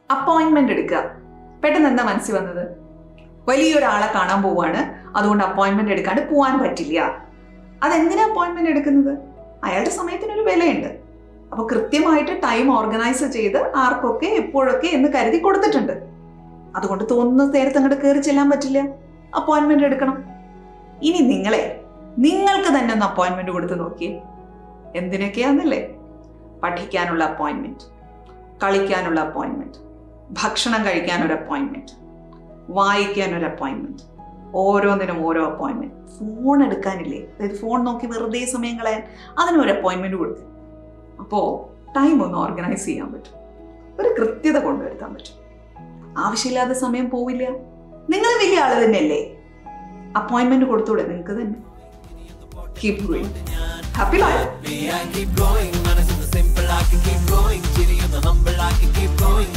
appointment എടുക്കുക പെട്ടെന്ന് എന്താ മനസ്സിൽ വന്നത് വലിയൊരാളെ കാണാൻ പോവാണ് അതുകൊണ്ട് അപ്പോയിന്റ്മെന്റ് എടുക്കാണ്ട് പോകാൻ പറ്റില്ല അതെന്തിനാ അപ്പോയിന്റ്മെന്റ് എടുക്കുന്നത് അയാളുടെ സമയത്തിനൊരു വിലയുണ്ട് അപ്പൊ കൃത്യമായിട്ട് ടൈം ഓർഗനൈസ് ചെയ്ത് ആർക്കൊക്കെ എപ്പോഴൊക്കെ എന്ന് കരുതി കൊടുത്തിട്ടുണ്ട് അതുകൊണ്ട് തോന്നുന്ന നേരത്തെ അങ്ങോട്ട് കയറി ചെല്ലാൻ പറ്റില്ല അപ്പോയിന്റ്മെന്റ് എടുക്കണം ഇനി നിങ്ങളെ നിങ്ങൾക്ക് തന്നെ ഒന്ന് അപ്പോയിന്റ്മെന്റ് കൊടുത്ത് നോക്കിയേ എന്തിനൊക്കെയാന്നല്ലേ പഠിക്കാനുള്ള അപ്പോയിന്റ്മെന്റ് കളിക്കാനുള്ള അപ്പോയിന്റ്മെന്റ് ഭക്ഷണം കഴിക്കാൻ ഒരു അപ്പോയിന്റ്മെന്റ് വായിക്കാൻ ഒരു അപ്പോയിന്റ്മെന്റ് ഓരോന്നിനും ഓരോ അപ്പോയിന്റ്മെന്റ് ഫോൺ എടുക്കാനില്ലേ അതായത് ഫോൺ നോക്കി വെറുതെ സമയം കളയാൻ അതിനും ഒരു അപ്പോയിന്റ്മെന്റ് കൊടുക്കും അപ്പോൾ ടൈം ഒന്ന് ഓർഗനൈസ് ചെയ്യാൻ പറ്റും ഒരു കൃത്യത കൊണ്ടുവരുത്താൻ പറ്റും ആവശ്യമില്ലാതെ സമയം പോവില്ല നിങ്ങൾ വലിയ ആള് തന്നെയല്ലേ അപ്പോയിന്റ്മെന്റ് കൊടുത്തൂടെ നിങ്ങൾക്ക് തന്നെ keep doing happy life I keep going, മനസ്സിന് simple ആക്കി keep going ചിരിയുന്ന humble ആക്കി keep going